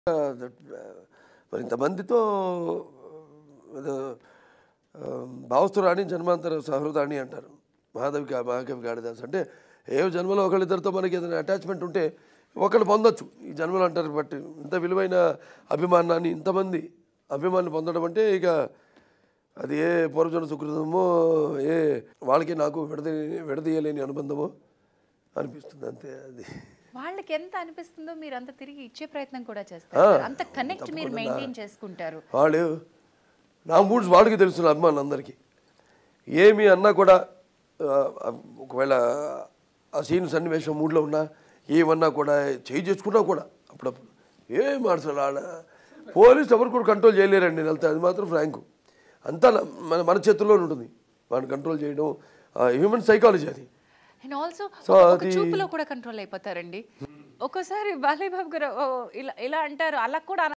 మరి ఇంతమందితో ఏదో ఆ, భావస్తురాణి జన్మాంతర సహృదాణి అంటారు మహాదేవి కా- మహాకవి కాళిదాస్ అంటే ఏ జన్మలో ఒకళ్ళిద్దరితో మనకి ఏదైనా అటాచ్మెంట్ ఉంటే ఒకళ్ళు పొందొచ్చు ఈ జన్మలు అంటారు బట్టి ఇంత విలువైన అభిమానాన్ని ఇంతమంది అభిమానులు పొందడం అంటే ఇక అది ఏ పూర్వజన సుకృతమో ఏ వాళ్ళకి నాకు విడది విడదీయలేని అనుబంధమో అనిపిస్తుంది అంతే అది వాళ్ళకి ఎంత అనిపిస్తుందో మీరు అంత తిరిగి ఇచ్చే ప్రయత్నం కూడా చేస్తారు అంత కనెక్ట్ మీరు మెయింటైన్ చేసుకుంటారు వాళ్ళు నా మూడ్స్ వాళ్ళకి తెలుసు నా అభిమానులు అందరికీ ఏమి అన్నా కూడా ఆ, ఒకవేళ ఆ సీన్ సన్నివేశం మూడ్లో ఉన్నా ఏమన్నా కూడా చేయి చేసుకున్నా కూడా అప్పుడప్పుడు ఏం అసలు ఆడ పోలీస్ ఎవరు కూడా కంట్రోల్ చేయలేరండి నేను వెళ్తే అది మాత్రం ఫ్రాంకు అంతా నా- మన మన చేతుల్లోనే ఉంటుంది వాడిని కంట్రోల్ చేయడం హ్యూమన్ సైకాలజీ అది అండ్ ఆల్సో So, ఒక అది- చూపులో కూడా కంట్రోల్ అయిపోతారండి ఒక్కోసారి బాలయ్య బాబు గారు "ఓ, ఇలా ఇలా అంటారు అలా కూడా